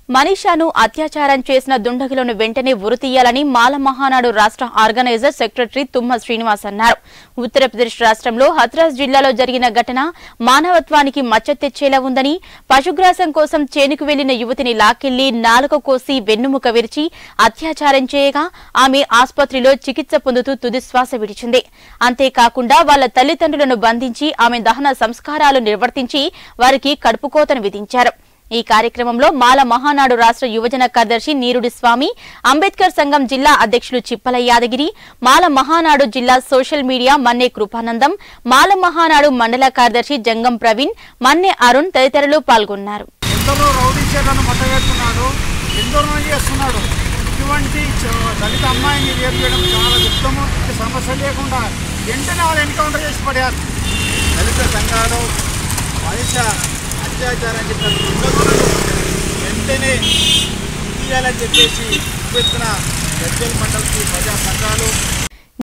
మనీషాను అత్యాచారం చేసిన దుండగులను వెంటనే ఉరితీయాలని మాల మహానాడు రాష్ట్ర ఆర్గనైజర్ సెక్రటరీ తుమ్మ శ్రీనివాస్ అన్నారు ఉత్తరప్రదేశ్ రాష్ట్రంలో హత్రాస్ జిల్లాలో జరిగిన ఘటన మానవత్వానికి మచ్చ తెచ్చేలా ఉందని పశుగ్రాసం కోసం చేనుకు వెళ్లిన యువతిని లాకెళ్లి నాలుక కోసి వెన్నుముక విరిచి అత్యాచారం చేయగా ఆమె ఆసుపత్రిలో చికిత్స పొందుతూ తుది శ్వాస విడిచింది అంతేకాకుండా వాళ్ల తల్లిదండ్రులను బంధించి ఆమె దహన సంస్కారాలు నిర్వర్తించి వారికి కడుపుకోతను విధించారు ఈ కార్యక్రమంలో మాల మహానాడు రాష్ట్ర యువజన కార్యదర్శి నీరుడి స్వామి అంబేద్కర్ సంఘం జిల్లా అధ్యక్షులు చిప్పల యాదగిరి మాల మహానాడు జిల్లా సోషల్ మీడియా మన్నే కృపానందం మాల మహానాడు మండల కార్యదర్శి జంగం ప్రవీణ్ మన్నే అరుణ్ తదితరులు పాల్గొన్నారు ఎందరో రౌడీ చర్యలను మట్టగెడుతున్నాడు ఎందరో చేస్తున్నాడు ఇటువంటి చ- దళిత అమ్మాయిని రేపు చేయడం చాలా దుఃఖము ఇది సమస్య లేకుండా వెంటనే వాళ్ళు ఎన్కౌంటర్ చేసి పడారు దళిత సంఘాలు మనిష అత్యాచారం చేసిన దుర్గతులను వెంటనే తీయాలని చెప్పేసి చూపెత్తున గజ్జల్ మండలికి ప్రజా సంఘాలు